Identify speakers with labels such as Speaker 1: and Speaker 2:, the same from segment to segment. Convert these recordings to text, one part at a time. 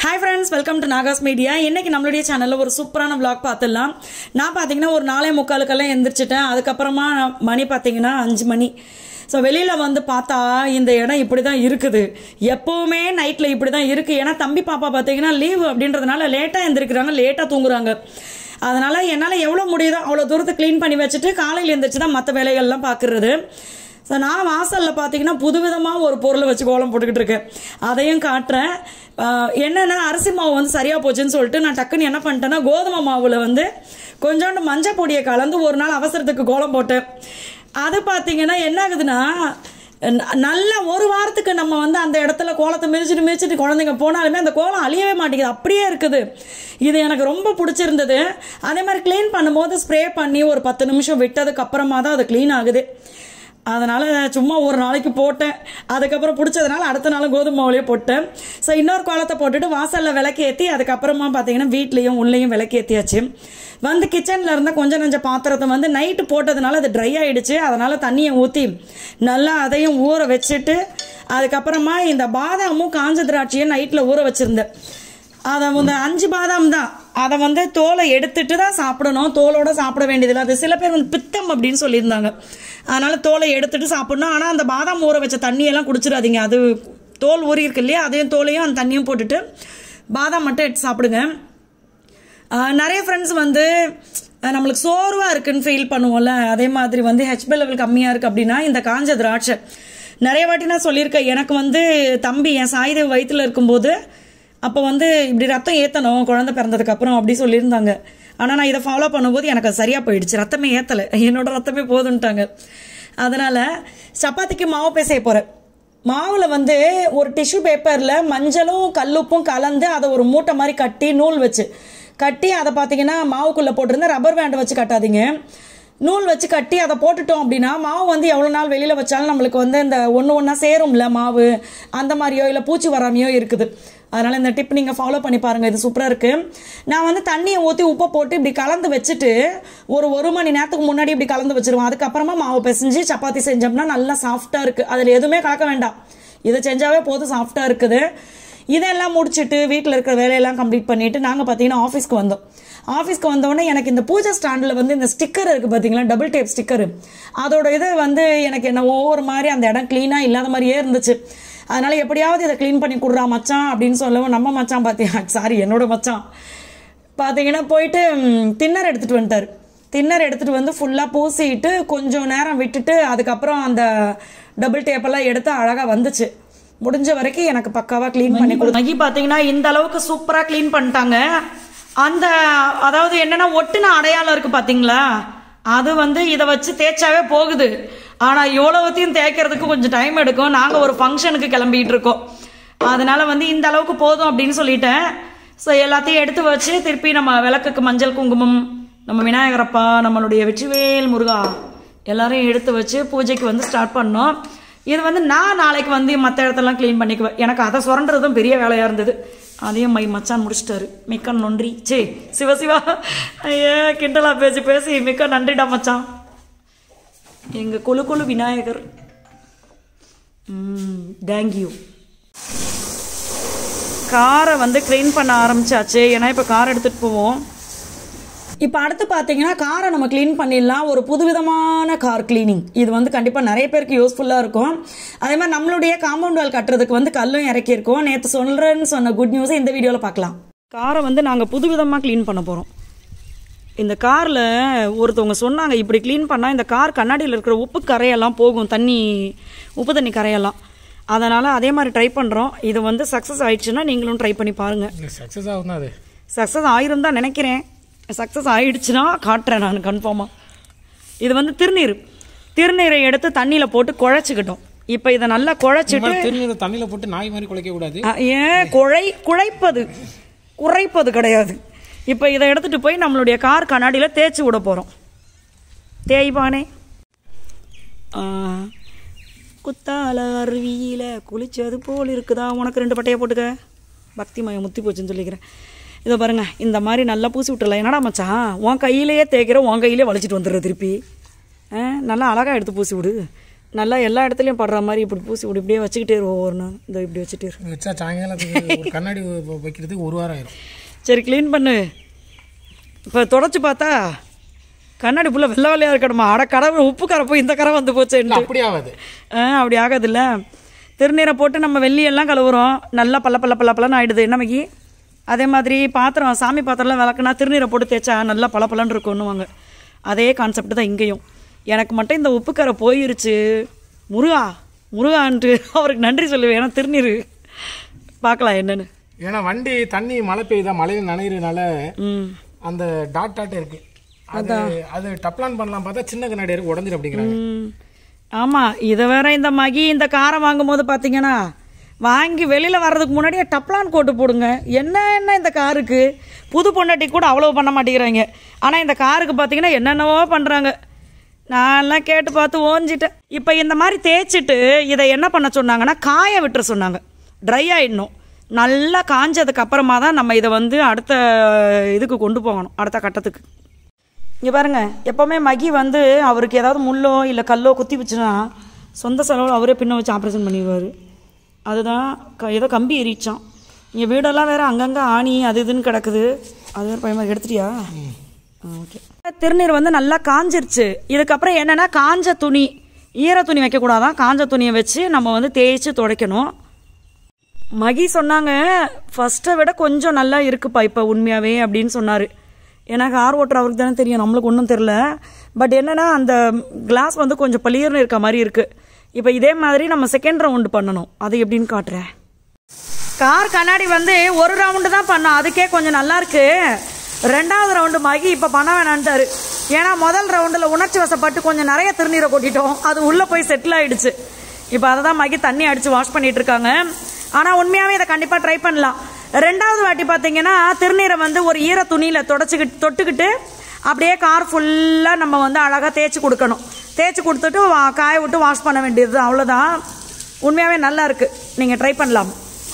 Speaker 1: Hi friends welcome to Nagas media இன்னைக்கு நம்மளுடைய சேனலில் ஒரு சூப்பரான vlog பார்த்துடலாம் நான் பார்த்தீங்கன்னா ஒரு நாலே முக்காலுக்கெல்லாம் எந்திரிச்சிட்டேன் அதுக்கப்புறமா மணி பார்த்தீங்கன்னா அஞ்சு மணி ஸோ வெளியில் வந்து பார்த்தா இந்த இடம் இப்படி தான் இருக்குது எப்போவுமே நைட்டில் இப்படி தான் இருக்குது ஏன்னா தம்பி பாப்பா பார்த்தீங்கன்னா லீவு அப்படின்றதுனால லேட்டாக எந்திரிக்கிறாங்க லேட்டாக தூங்குறாங்க அதனால் என்னால் எவ்வளோ முடியுதோ அவ்வளோ தூரத்தை க்ளீன் பண்ணி வச்சுட்டு காலையில் எழுந்திரிச்சு தான் மற்ற வேலைகள்லாம் பார்க்குறது ஸோ நான் வாசலில் பார்த்தீங்கன்னா புதுவிதமாக ஒரு பொருளை வச்சு கோலம் போட்டுக்கிட்டு இருக்கேன் அதையும் காட்டுறேன் ஆஹ் என்னன்னா அரிசி மாவு வந்து சரியாக போச்சுன்னு சொல்லிட்டு நான் டக்குன்னு என்ன பண்ணிட்டேன்னா கோதுமை மாவில் வந்து கொஞ்சோண்டு மஞ்சள் பொடியை கலந்து ஒரு நாள் அவசரத்துக்கு கோலம் போட்டேன் அது பார்த்தீங்கன்னா என்ன ஆகுதுன்னா ந- நல்ல ஒரு வாரத்துக்கு நம்ம வந்து அந்த இடத்துல கோலத்தை மிதிச்சிட்டு மிதிச்சிட்டு குழந்தைங்க போனாலுமே அந்த கோலம் அழியவே மாட்டேங்குது அப்படியே இருக்குது இது எனக்கு ரொம்ப பிடிச்சிருந்தது அதே மாதிரி க்ளீன் பண்ணும்போது ஸ்ப்ரே பண்ணி ஒரு பத்து நிமிஷம் விட்டதுக்கு அப்புறமா தான் அது க்ளீன் ஆகுது அதனால் சும்மா ஒரு நாளைக்கு போட்டேன் அதுக்கப்புறம் பிடிச்சதுனால அடுத்த நாள் கோதுமை மாவுலேயே போட்டேன் ஸோ இன்னொரு கோலத்தை போட்டுட்டு வாசலில் விளக்கேற்றி அதுக்கப்புறமா பார்த்தீங்கன்னா வீட்லேயும் உள்ளேயும் விளக்கேற்றியாச்சு வந்து கிச்சனில் இருந்த கொஞ்சம் நஞ்ச பாத்திரத்தை வந்து நைட்டு போட்டதுனால அது ட்ரை ஆயிடுச்சு அதனால் தண்ணியை ஊற்றி நல்லா அதையும் ஊற வச்சுட்டு அதுக்கப்புறமா இந்த பாதாமும் காஞ்ச திராட்சையும் நைட்டில் ஊற வச்சுருந்தேன் அதை வந்து அஞ்சு பாதாம் தான் அதை வந்து தோலை எடுத்துட்டு தான் சாப்பிடணும் தோலோட சாப்பிட வேண்டியதில்லை அது சில பேர் வந்து பித்தம் அப்படின்னு சொல்லியிருந்தாங்க அதனால தோலை எடுத்துட்டு சாப்பிடணும் ஆனால் அந்த பாதாம் ஊற வச்ச தண்ணியெல்லாம் குடிச்சிடாதீங்க அது தோல் ஊறி இருக்கு இல்லையா அதையும் தோலையும் அந்த தண்ணியும் போட்டுட்டு பாதாம் மட்டும் எடுத்து சாப்பிடுங்க ஆஹ் நிறைய ஃப்ரெண்ட்ஸ் வந்து அஹ் நம்மளுக்கு சோர்வாக இருக்குன்னு ஃபீல் பண்ணுவோம்ல அதே மாதிரி வந்து ஹெச்பி லெவல் கம்மியாக இருக்குது அப்படின்னா இந்த காஞ்ச திராட்சை நிறைய வாட்டி நான் சொல்லியிருக்கேன் எனக்கு வந்து தம்பி என் சாயுதேவ் வயிற்றுல இருக்கும்போது அப்போ வந்து இப்படி ரத்தம் ஏற்றணும் குழந்தை பிறந்ததுக்கு அப்புறம் அப்படி சொல்லியிருந்தாங்க ஆனால் நான் இதை ஃபாலோ பண்ணும்போது எனக்கு அது சரியாக போயிடுச்சு ரத்தமே ஏற்றலை என்னோட ரத்தமே போதுன்ட்டாங்க அதனால் சப்பாத்திக்கு மாவு பேசைய போகிறேன் மாவில் வந்து ஒரு டிஷ்யூ பேப்பரில் மஞ்சளும் கல்லுப்பும் கலந்து அதை ஒரு மூட்டை மாதிரி கட்டி நூல் வச்சு கட்டி அதை பார்த்தீங்கன்னா மாவுக்குள்ளே போட்டிருந்தா ரப்பர் பேண்ட் வச்சு கட்டாதீங்க நூல் வச்சு கட்டி அதை போட்டுட்டோம் அப்படின்னா மாவு வந்து எவ்வளோ நாள் வெளியில் வச்சாலும் நம்மளுக்கு வந்து இந்த ஒன்று ஒன்றா சேரும்ல மாவு அந்த மாதிரியோ இல்லை பூச்சி வராமையோ இருக்குது அதனால் இந்த டிப் நீங்கள் ஃபாலோ பண்ணி பாருங்கள் இது சூப்பராக இருக்குது நான் வந்து தண்ணியை ஊற்றி உப்பை போட்டு இப்படி கலந்து வச்சுட்டு ஒரு ஒரு மணி நேரத்துக்கு முன்னாடி இப்படி கலந்து வச்சிருவோம் அதுக்கப்புறமா மாவு பிசைஞ்சு சப்பாத்தி செஞ்சோம்னா நல்லா சாஃப்டாக இருக்குது அதில் எதுவுமே கலக்க வேண்டாம் இதை செஞ்சாவே போதும் சாஃப்டாக இருக்குது இதெல்லாம் முடிச்சுட்டு வீட்டில் இருக்கிற வேலையெல்லாம் கம்ப்ளீட் பண்ணிட்டு நாங்கள் பார்த்தீங்கன்னா ஆஃபீஸ்க்கு வந்தோம் ஆஃபீஸ்க்கு வந்தோடனே எனக்கு இந்த பூஜை ஸ்டாண்டில் வந்து இந்த ஸ்டிக்கர் இருக்குது பார்த்தீங்களா டபுள் டேப் ஸ்டிக்கர் அதோட இது வந்து எனக்கு என்ன ஒவ்வொரு மாதிரி அந்த இடம் க்ளீனாக இல்லாத மாதிரியே இருந்துச்சு அதனால எப்படியாவது இதை க்ளீன் பண்ணி கொடுறா மச்சான் அப்படின்னு சொல்லவும் நம்ம மச்சான் பார்த்தீங்க சாரி என்னோட மச்சான் பார்த்தீங்கன்னா போயிட்டு தின்னர் எடுத்துகிட்டு வந்துட்டார் தின்னர் எடுத்துகிட்டு வந்து ஃபுல்லாக பூசிட்டு கொஞ்சம் நேரம் விட்டுட்டு அதுக்கப்புறம் அந்த டபுள் டேப்பெல்லாம் எடுத்து அழகாக வந்துச்சு முடிஞ்ச வரைக்கும் எனக்கு பக்காவாக க்ளீன் பண்ணி கொடு நகி பார்த்தீங்கன்னா இந்த அளவுக்கு சூப்பராக க்ளீன் பண்ணிட்டாங்க அந்த அதாவது என்னென்னா ஒட்டுன அடையாளம் இருக்குது பார்த்தீங்களா அது வந்து இதை வச்சு தேய்ச்சாவே போகுது ஆனால் இவ்வளவுத்தையும் தேய்க்கிறதுக்கு கொஞ்சம் டைம் எடுக்கும் நாங்கள் ஒரு ஃபங்க்ஷனுக்கு கிளம்பிட்டு இருக்கோம் அதனால வந்து இந்த அளவுக்கு போதும் அப்படின்னு சொல்லிட்டேன் ஸோ எல்லாத்தையும் எடுத்து வச்சு திருப்பி நம்ம விளக்குக்கு மஞ்சள் குங்குமம் நம்ம விநாயகரப்பா நம்மளுடைய வெற்றிவேல் முருகா எல்லாரையும் எடுத்து வச்சு பூஜைக்கு வந்து ஸ்டார்ட் பண்ணோம் இது வந்து நான் நாளைக்கு வந்து மற்ற இடத்தெல்லாம் க்ளீன் பண்ணிக்குவேன் எனக்கு அதை சுரண்டுறதும் பெரிய வேலையாக இருந்தது அதையும் மை மச்சான் முடிச்சிட்டாரு மிக்க நன்றி சே சிவ சிவா ஐயா கிண்டலா பேசி பேசி மிக்க நன்றிடா மச்சான் எங்கள் குழு குழு விநாயகர் தேங்க்யூ காரை வந்து க்ளீன் பண்ண ஆரம்பிச்சாச்சு ஏன்னா இப்போ கார் எடுத்துகிட்டு போவோம் இப்போ அடுத்து பார்த்தீங்கன்னா காரை நம்ம க்ளீன் பண்ணிடலாம் ஒரு புதுவிதமான கார் க்ளீனிங் இது வந்து கண்டிப்பாக நிறைய பேருக்கு யூஸ்ஃபுல்லாக இருக்கும் அதே மாதிரி நம்மளுடைய காம்பவுண்ட் வால் கட்டுறதுக்கு வந்து கல்லும் இறக்கியிருக்கோம் நேற்று சொல்கிறேன்னு சொன்ன குட் நியூஸை இந்த வீடியோவில் பார்க்கலாம் காரை வந்து நாங்கள் புதுவிதமாக க்ளீன் பண்ண போகிறோம் இந்த காரில் ஒருத்தவங்க சொன்னாங்க இப்படி க்ளீன் பண்ணால் இந்த கார் கண்ணாடியில் இருக்கிற உப்பு கரையெல்லாம் போகும் தண்ணி உப்பு தண்ணி கரையெல்லாம் அதனால் அதே மாதிரி ட்ரை பண்ணுறோம் இது வந்து சக்ஸஸ் ஆயிடுச்சுன்னா நீங்களும் ட்ரை பண்ணி பாருங்கள்
Speaker 2: சக்ஸஸ் ஆகும் தான் அது
Speaker 1: சக்ஸஸ் ஆயிரும் தான் நினைக்கிறேன் சக்ஸஸ் ஆயிடுச்சுன்னா காட்டுறேன் நான் கன்ஃபார்மாக இது வந்து திருநீர் திருநீரை எடுத்து தண்ணியில் போட்டு குழைச்சிக்கிட்டோம் இப்போ இதை நல்லா குழைச்சிட்டு
Speaker 2: திருநீரை தண்ணியில் போட்டு நாய் மாதிரி குலைக்க கூடாது
Speaker 1: அ, ஏன் குழை குழைப்பது குறைப்பது கிடையாது இப்போ இதை எடுத்துட்டு போய் நம்மளுடைய கார் கண்ணாடியில் தேய்ச்சி விட போகிறோம் தேய்பானே ஆ, குத்தால அருவியில குளிச்சது போல் இருக்குதா உனக்கு ரெண்டு பட்டையை போட்டுக்க பக்தி மயம் முத்தி போச்சுன்னு சொல்லிக்கிறேன் இதை பாருங்க இந்த மாதிரி நல்லா பூசி விட்டுறலாம் என்னடா மச்சான் உன் கையிலேயே தேய்க்கிற உன் கையிலே வலிச்சிட்டு வந்துடுற திருப்பி ஆ, நல்லா அழகாக எடுத்து பூசி விடு நல்லா எல்லா இடத்துலையும் படுற மாதிரி இப்படி பூசி இப்படி இப்படியே வச்சுக்கிட்டே இரு ஒவ்வொரு நாள் இந்த இப்படி வச்சுட்டே இரு
Speaker 2: வச்சா சாயங்காலத்துக்கு ஒரு கண்ணாடி வ- வைக்கிறதுக்கு ஒரு வாரம் ஆயிரும்
Speaker 1: சரி க்ளீன் பண்ணு இப்போ தொடச்சி பார்த்தா கண்ணாடி ஃபுல்லாக வெள்ளை வெள்ளையாக இருக்கணுமா அட கடவுள் உப்பு கரை போய் இந்த கரை வந்து போச்சுன்ட்டு
Speaker 2: இல்ல, அப்படி ஆகாது
Speaker 1: ஆ அப்படி ஆகாதுல்ல திருநீரை போட்டு நம்ம வெள்ளியெல்லாம் கழுவுறோம் நல்லா பல்ல பல்ல பல்ல பல்லன்னு ஆயிடுது என்ன மகி அதே மாதிரி பாத்திரம் சாமி பாத்திரம்லாம் விளக்குனா திருநீரை போட்டு தேய்ச்சா நல்லா பல பலன்னு இருக்கும்னுவாங்க அதே கான்செப்ட் தான் இங்கேயும் எனக்கு மட்டும் இந்த உப்புக்கரை போயிருச்சு முருகா முருகான்ட்டு அவருக்கு நன்றி சொல்லுவேன் ஏன்னா திருநீர் பார்க்கலாம் என்னன்னு
Speaker 2: ஏன்னா வண்டி தண்ணி மழை பெய்யுதா மழையில் நனைகிறதுனால
Speaker 1: ம்
Speaker 2: அந்த டாட் டாட் இருக்கு அது அது டப்ளான் பண்ணலாம் பார்த்தா சின்ன கண்ணாடி இருக்கு உடஞ்சிரு அப்படிங்கிறாங்க
Speaker 1: ம். ஆமா இதை வேற இந்த மகி இந்த காரை வாங்கும்போது பார்த்தீங்கன்னா வாங்கி வெளியில் வர்றதுக்கு முன்னாடியே டப்ளான் கோட்டு போடுங்க என்ன என்ன இந்த காருக்கு புது பொண்டாட்டி கூட அவ்வளோ பண்ண மாட்டேங்கிறாங்க ஆனால் இந்த காருக்கு பார்த்தீங்கன்னா என்னென்னவோ பண்ணுறாங்க நான்லாம் கேட்டு பார்த்து ஓஞ்சிட்டேன் இப்போ இந்த மாதிரி தேய்ச்சிட்டு இதை என்ன பண்ண சொன்னாங்கன்னா காய விட்டுற சொன்னாங்க ட்ரை ஆயிடணும் நல்லா காஞ்சதுக்கு அப்புறமா தான் நம்ம இதை வந்து அடுத்த இதுக்கு கொண்டு போகணும் அடுத்த கட்டத்துக்கு இங்கே பாருங்க எப்போவுமே மகி வந்து அவருக்கு ஏதாவது முள்ளோ இல்லை கல்லோ குத்தி வச்சுன்னா சொந்த செலவில் அவரே பின்ன வச்சு ஆப்ரேஷன் பண்ணிடுவார் அதுதான் க ஏதோ கம்பி எரிச்சான் இங்கே வீடெல்லாம் வேற அங்கங்கே ஆணி அது இதுன்னு கிடக்குது அது வேறு பயமா எடுத்துட்டியா ஓகே திருநீர் வந்து நல்லா காஞ்சிருச்சு இதுக்கப்புறம் என்னன்னா காஞ்ச துணி ஈர துணி வைக்கக்கூடாதான் காஞ்ச துணியை வச்சு நம்ம வந்து தேய்ச்சி துடைக்கணும் மகி சொன்னாங்க ஃபர்ஸ்ட்டை விட கொஞ்சம் நல்லா இருக்குப்பா இப்போ உண்மையாகவே அப்படின்னு சொன்னார் ஏன்னா கார் ஓட்டுற அவருக்கு தானே தெரியும் நம்மளுக்கு ஒன்றும் தெரில பட் என்னன்னா அந்த கிளாஸ் வந்து கொஞ்சம் பளிர்னு இருக்க மாதிரி இருக்குது இப்போ இதே மாதிரி நம்ம செகண்ட் ரவுண்டு பண்ணணும் அது எப்படின்னு காட்டுறேன் கார் கண்ணாடி வந்து ஒரு ரவுண்டு தான் பண்ணோம் அதுக்கே கொஞ்சம் நல்லா இருக்கு ரெண்டாவது ரவுண்டு மகி இப்போ பண்ண வேணான்ட்டாரு ஏன்னா முதல் ரவுண்டில் உணர்ச்சி வசப்பட்டு கொஞ்சம் நிறைய திருநீரை கொட்டிட்டோம் அது உள்ளே போய் செட்டில் ஆயிடுச்சு இப்போ அதை தான் மகி தண்ணி அடித்து வாஷ் பண்ணிட்டு இருக்காங்க ஆனால் உண்மையாகவே இதை கண்டிப்பாக ட்ரை பண்ணலாம் ரெண்டாவது வாட்டி பார்த்தீங்கன்னா திருநீரை வந்து ஒரு ஈர துணியில் தொடச்சிக்கிட்டு தொட்டுக்கிட்டு அப்படியே கார் ஃபுல்லாக நம்ம வந்து அழகாக தேய்ச்சி கொடுக்கணும் தேய்ச்சி கொடுத்துட்டு வா- காய விட்டு வாஷ் பண்ண வேண்டியது அவ்வளோதான் உண்மையாகவே நல்லா இருக்கு நீங்கள் ட்ரை பண்ணலாம்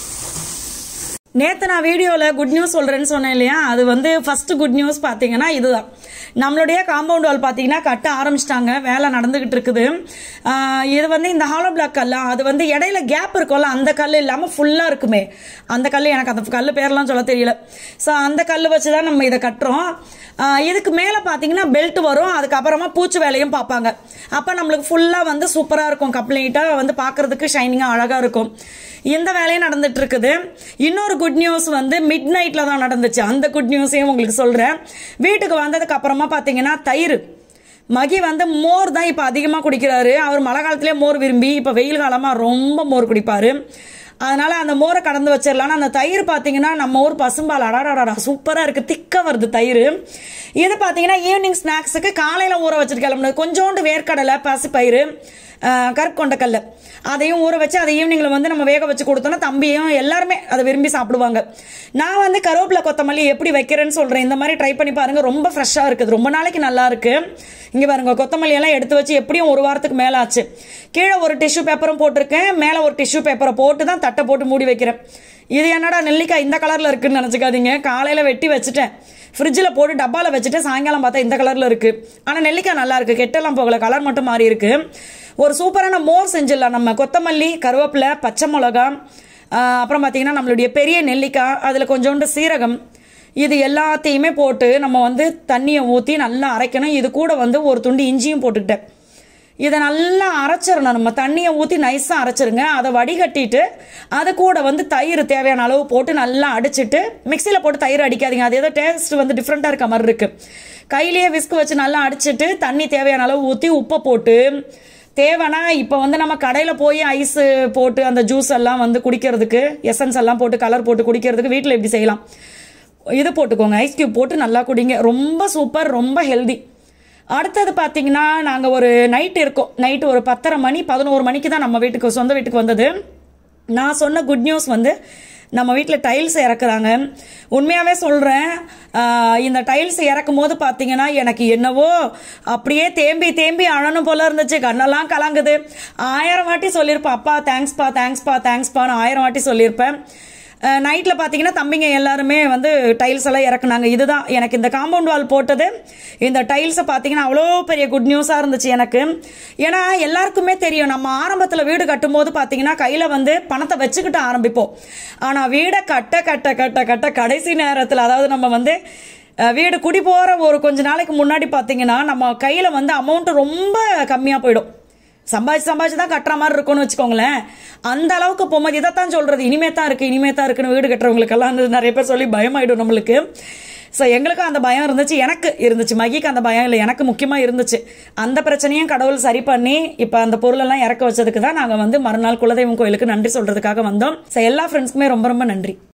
Speaker 1: நேற்று நான் வீடியோவில் குட் நியூஸ் சொல்கிறேன்னு சொன்னேன் இல்லையா அது வந்து ஃபர்ஸ்ட் குட் நியூஸ் பார்த்தீங்கன்னா இதுதான் நம்மளுடைய காம்பவுண்ட் வால் பார்த்தீங்கன்னா கட்ட ஆரம்பிச்சிட்டாங்க வேலை நடந்துகிட்டு இருக்குது ஆஹ் இது வந்து இந்த ஹாலோ பிளாக் கல்லா அது வந்து இடையில கேப் இருக்கும்ல அந்த கல் இல்லாமல் ஃபுல்லாக இருக்குமே அந்த கல் எனக்கு அந்த கல் பேர்லாம் சொல்ல தெரியல ஸோ அந்த கல் வச்சு தான் நம்ம இதை கட்டுறோம் ஆஹ் இதுக்கு மேலே பார்த்தீங்கன்னா பெல்ட் வரும் அதுக்கப்புறமா பூச்சி வேலையும் பார்ப்பாங்க அப்போ நம்மளுக்கு ஃபுல்லாக வந்து சூப்பராக இருக்கும் கம்ப்ளீட்டாக வந்து பார்க்கறதுக்கு ஷைனிங்காக அழகாக இருக்கும் இந்த வேலையும் நடந்துட்டு இருக்குது இன்னொரு குட் நியூஸ் வந்து மிட் நைட்ல தான் நடந்துச்சு அந்த குட் நியூஸையும் உங்களுக்கு சொல்றேன் வீட்டுக்கு வந்ததுக்கு அப்புறமா பாத்தீங்கன்னா தயிர் மகி வந்து மோர் தான் இப்போ அதிகமாக குடிக்கிறாரு அவர் மழை காலத்திலே மோர் விரும்பி இப்போ வெயில் காலமாக ரொம்ப மோர் குடிப்பாரு அதனால அந்த மோரை கடந்து வச்சிடலாம்னு அந்த தயிர் பார்த்தீங்கன்னா நம்ம ஊர் பசும்பால் அடாடாடா சூப்பராக இருக்குது திக்க வருது தயிர் இது பார்த்தீங்கன்னா ஈவினிங் ஸ்நாக்ஸுக்கு காலையில் ஊற வச்சுட்டு கிளம்புனது கொஞ்சோண்டு வேர்க்கடலை பசுப்பயிறு கற்கொண்டக்கல்ல அதையும் ஊற வச்சு அதை ஈவினிங்கில் வந்து நம்ம வேக வச்சு கொடுத்தோன்னா தம்பியும் எல்லாருமே அதை விரும்பி சாப்பிடுவாங்க நான் வந்து கருவேப்பிலை கொத்தமல்லி எப்படி வைக்கிறேன்னு சொல்கிறேன் இந்த மாதிரி ட்ரை பண்ணி பாருங்க ரொம்ப ஃப்ரெஷ்ஷாக இருக்குது ரொம்ப நாளைக்கு நல்லா இருக்கு இங்கே பாருங்க கொத்தமல்லி எல்லாம் எடுத்து வச்சு எப்படியும் ஒரு வாரத்துக்கு மேலே ஆச்சு கீழே ஒரு டிஷ்யூ பேப்பரும் போட்டிருக்கேன் மேலே ஒரு டிஷ்யூ பேப்பரை போட்டு தான் தட்டை போட்டு மூடி வைக்கிறேன் இது என்னடா நெல்லிக்காய் இந்த கலரில் இருக்குன்னு நினச்சிக்காதீங்க காலையில் வெட்டி வச்சுட்டேன் ஃப்ரிட்ஜில் போட்டு டப்பாவில் வச்சுட்டு சாயங்காலம் பார்த்தா இந்த கலரில் இருக்குது ஆனால் நெல்லிக்காய் நல்லா இருக்குது கெட்டெல்லாம் போகல கலர் மட்டும் மாறி இருக்கு ஒரு சூப்பரான மோர் செஞ்சிடலாம் நம்ம கொத்தமல்லி கருவேப்பிலை பச்சை மிளகா ஆஹ் அப்புறம் பார்த்தீங்கன்னா நம்மளுடைய பெரிய நெல்லிக்காய் அதில் கொஞ்சோண்டு சீரகம் இது எல்லாத்தையுமே போட்டு நம்ம வந்து தண்ணியை ஊற்றி நல்லா அரைக்கணும் இது கூட வந்து ஒரு துண்டு இஞ்சியும் போட்டுக்கிட்டேன் இதை நல்லா அரைச்சிடணும் நம்ம தண்ணியை ஊற்றி நைஸாக அரைச்சிருங்க அதை வடிகட்டிட்டு அது கூட வந்து தயிர் தேவையான அளவு போட்டு நல்லா அடிச்சிட்டு மிக்சியில் போட்டு தயிர் அடிக்காதீங்க அது ஏதோ டேஸ்ட் வந்து டிஃப்ரெண்ட்டாக இருக்க மாதிரி இருக்கு கையிலேயே விஸ்க் வச்சு நல்லா அடிச்சிட்டு தண்ணி தேவையான அளவு ஊற்றி உப்பை போட்டு தேவைன்னா இப்போ வந்து நம்ம கடையில் போய் ஐஸ் போட்டு அந்த ஜூஸ் எல்லாம் வந்து குடிக்கிறதுக்கு எசன்ஸ் எல்லாம் போட்டு கலர் போட்டு குடிக்கிறதுக்கு வீட்டில் எப்படி செய்யலாம் இது போட்டுக்கோங்க ஐஸ் கியூப் போட்டு நல்லா குடிங்க ரொம்ப சூப்பர் ரொம்ப ஹெல்தி அடுத்தது பார்த்தீங்கன்னா நாங்கள் ஒரு நைட் இருக்கோம் நைட்டு ஒரு பத்தரை மணி பதினோரு மணிக்கு தான் நம்ம வீட்டுக்கு சொந்த வீட்டுக்கு வந்தது நான் சொன்ன குட் நியூஸ் வந்து நம்ம வீட்டில் டைல்ஸ் இறக்குறாங்க உண்மையாகவே சொல்கிறேன் இந்த டைல்ஸ் இறக்கும் போது பார்த்தீங்கன்னா எனக்கு என்னவோ அப்படியே தேம்பி தேம்பி அழணும் போல இருந்துச்சு கண்ணெல்லாம் கலங்குது ஆயிரம் வாட்டி சொல்லியிருப்பேன் அப்பா தேங்க்ஸ்ப்பா தேங்க்ஸ்ப்பா தேங்க்ஸ்ப்பான்னு ஆயிரம் வாட்டி சொல்லியிருப்பேன் நைட்டில் பார்த்தீங்கன்னா தம்பிங்க எல்லாருமே வந்து டைல்ஸ் எல்லாம் இறக்குனாங்க இதுதான் எனக்கு இந்த காம்பவுண்ட் வால் போட்டது இந்த டைல்ஸை பார்த்தீங்கன்னா அவ்வளோ பெரிய குட் நியூஸாக இருந்துச்சு எனக்கு ஏன்னா எல்லாருக்குமே தெரியும் நம்ம ஆரம்பத்தில் வீடு கட்டும்போது பார்த்தீங்கன்னா கையில் வந்து பணத்தை வச்சுக்கிட்டு ஆரம்பிப்போம் ஆனால் வீடை கட்ட கட்ட கட்ட கட்ட கடைசி நேரத்தில் அதாவது நம்ம வந்து அஹ், வீடு குடி போகிற ஒரு கொஞ்ச நாளைக்கு முன்னாடி பார்த்தீங்கன்னா நம்ம கையில் வந்து அமௌண்ட் ரொம்ப கம்மியாக போயிடும் சம்பாதிச்சு சம்பாதிச்சு தான் கட்டுற மாதிரி இருக்கும்னு வச்சுக்கோங்களேன் அந்த அளவுக்கு போகும்போது இதைத்தான் சொல்றது இனிமே தான் இருக்கு இனிமே தான் இருக்குன்னு வீடு கட்டுறவங்களுக்கெல்லாம் வந்து நிறைய பேர் சொல்லி பயமாயிடும் நம்மளுக்கு ஸோ எங்களுக்கும் அந்த பயம் இருந்துச்சு எனக்கு இருந்துச்சு மகிக்கு அந்த பயம் இல்லை எனக்கு முக்கியமாக இருந்துச்சு அந்த பிரச்சனையும் கடவுள் சரி பண்ணி இப்போ அந்த பொருளெல்லாம் இறக்க வச்சதுக்கு தான் நாங்கள் வந்து மறுநாள் குலதெய்வம் கோயிலுக்கு நன்றி சொல்றதுக்காக வந்தோம் ஸோ எல்லா ஃப்ரெண்ட்ஸ்க்குமே ரொம்ப ரொம்ப நன்றி